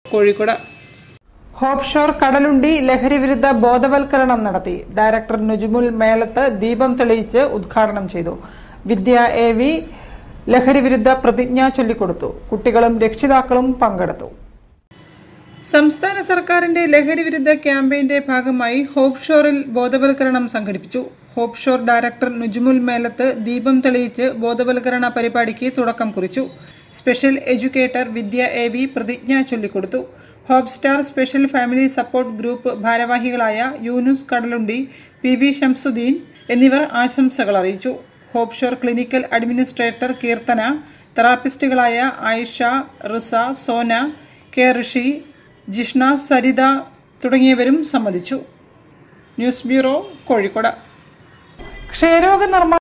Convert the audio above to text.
Kozhikode hope shore Kadalundi ലഹരി വിരുദ്ധ ബോധവൽക്കരണം നടത്തി ഡയറക്ടർ നുജുമുൽ മേലത്ത് ദീപം തെളിയിച്ച് ഉദ്ഘാടനം ചെയ്തു വിദ്യ എ വി ലഹരി വിരുദ്ധ പ്രതിജ്ഞ ചൊല്ലിക്കൊടുത്തു കുട്ടികളും രക്ഷിതാക്കളും പങ്കെടുത്തു സംസ്ഥാന സർക്കാരിന്റെ ലഹരി വിരുദ്ധ ക്യാമ്പയിന്റെ ഭാഗമായി ഹോപ്പ് ഷോറിൽ ബോധവൽക്കരണം സംഘടിപ്പിച്ചു hope shore director Nujmul Melath ദീപം തെളിയിച്ച് ബോധവൽക്കരണ പരിപാടിക്ക് തുടക്കം കുറിച്ചു special educator Vidya A V പ്രതിജ്ഞ ചൊല്ലിക്കൊടുത്തു hope star special family support group ഭാരവാഹികളായ യൂനുസ് കടലുണ്ടി പി വി ഷംസുദ്ദീൻ എന്നിവർ ആശംസകൾ അറിയിച്ചു hope shore clinical administrator Keerthana തെറാപ്പിസ്റ്റുകളായ ആയിഷ റിസ സോന കെ ഋഷി ജിഷ്ണ സരിത തുടങ്ങിയവരും സംബന്ധിച്ചു ന്യൂസ് ബ്യൂറോ കോഴിക്കോട് ക്ഷയരോഗ നിർമ്മാണ